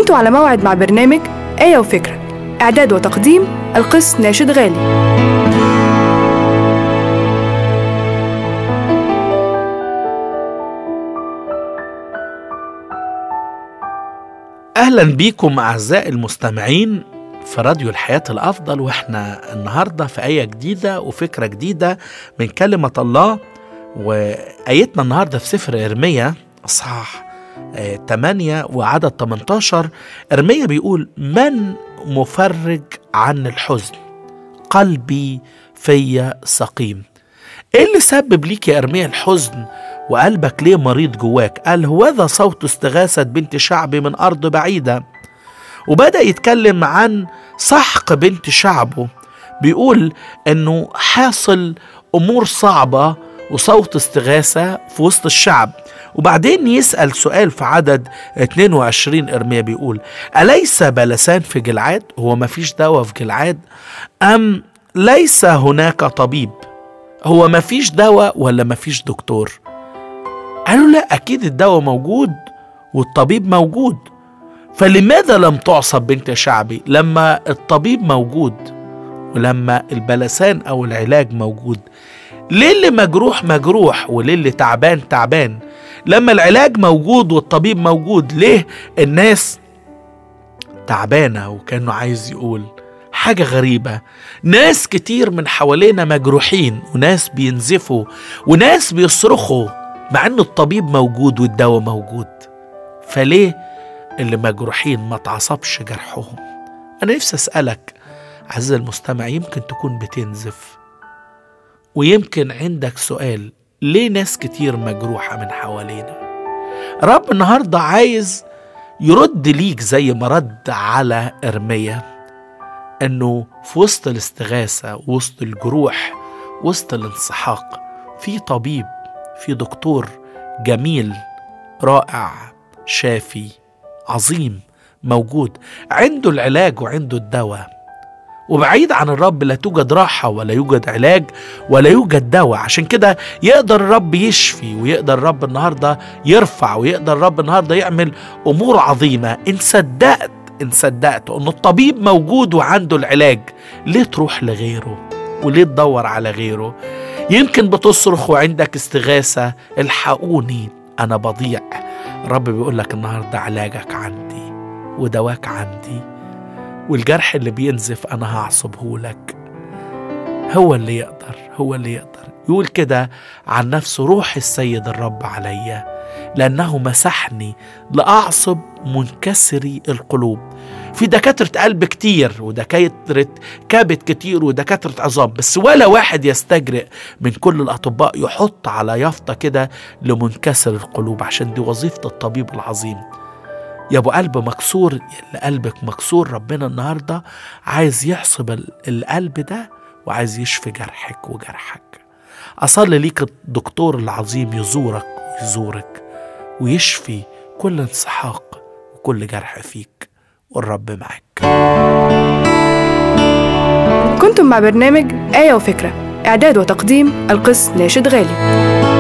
كنتوا على موعد مع برنامج آية وفكرة إعداد وتقديم القس ناشد غالي اهلا بيكم اعزائي المستمعين في راديو الحياة الأفضل وإحنا النهاردة في آية جديدة وفكرة جديدة من كلمة الله وآيتنا النهاردة في سفر إرميا أصحاح 8 وعدد 18 إرميا بيقول من مفرج عن الحزن قلبي فيا سقيم ايه اللي سبب ليك يا ارميا الحزن وقلبك ليه مريض جواك قال هوذا صوت استغاثة بنت شعبي من أرض بعيدة وبدأ يتكلم عن سحق بنت شعبه بيقول انه حاصل امور صعبة وصوت استغاثة في وسط الشعب وبعدين يسأل سؤال في عدد 22 إرميا بيقول أليس بلسان في جلعاد هو ما فيش دواء في جلعاد أم ليس هناك طبيب هو ما فيش دواء ولا ما فيش دكتور قالوا لا أكيد الدواء موجود والطبيب موجود فلماذا لم تعصب بنت شعبي لما الطبيب موجود ولما البلسان أو العلاج موجود ليه اللي مجروح مجروح وليه اللي تعبان تعبان لما العلاج موجود والطبيب موجود ليه الناس تعبانة وكأنه عايز يقول حاجة غريبة ناس كتير من حوالينا مجروحين وناس بينزفوا وناس بيصرخوا مع ان الطبيب موجود والدواء موجود فليه اللي مجروحين ما تعصبش جرحهم انا نفسي اسالك عزيزي المستمع يمكن تكون بتنزف ويمكن عندك سؤال ليه ناس كتير مجروحه من حوالينا رب النهارده عايز يرد ليك زي ما رد على ارميا انه في وسط الاستغاثه وسط الجروح وسط الانسحاق في طبيب في دكتور جميل رائع شافي عظيم موجود عنده العلاج وعنده الدواء وبعيد عن الرب لا توجد راحة ولا يوجد علاج ولا يوجد دواء عشان كده يقدر الرب يشفي ويقدر الرب النهاردة يرفع ويقدر الرب النهاردة يعمل أمور عظيمة إن صدقت إن صدقت أن الطبيب موجود وعنده العلاج ليه تروح لغيره وليه تدور على غيره يمكن بتصرخ وعندك استغاثة الحقوني أنا بضيع الرب بيقول لك النهاردة علاجك عندي ودواك عندي والجرح اللي بينزف أنا هعصبه لك هو اللي يقدر هو اللي يقدر يقول كده عن نفسه روح السيد الرب عليا لأنه مسحني لأعصب منكسري القلوب في دكاترة قلب كتير ودكاترة كبد كتير ودكاترة عظام بس ولا واحد يستجرئ من كل الأطباء يحط على يافطة كده لمنكسر القلوب عشان دي وظيفة الطبيب العظيم يا ابو قلب مكسور اللي قلبك مكسور ربنا النهارده عايز يحصب القلب ده وعايز يشفي جرحك وجرحك اصلي ليك الدكتور العظيم يزورك ويزورك ويشفي كل انسحاق وكل جرح فيك والرب معك كنتم مع برنامج آية وفكرة إعداد وتقديم القس ناشد غالي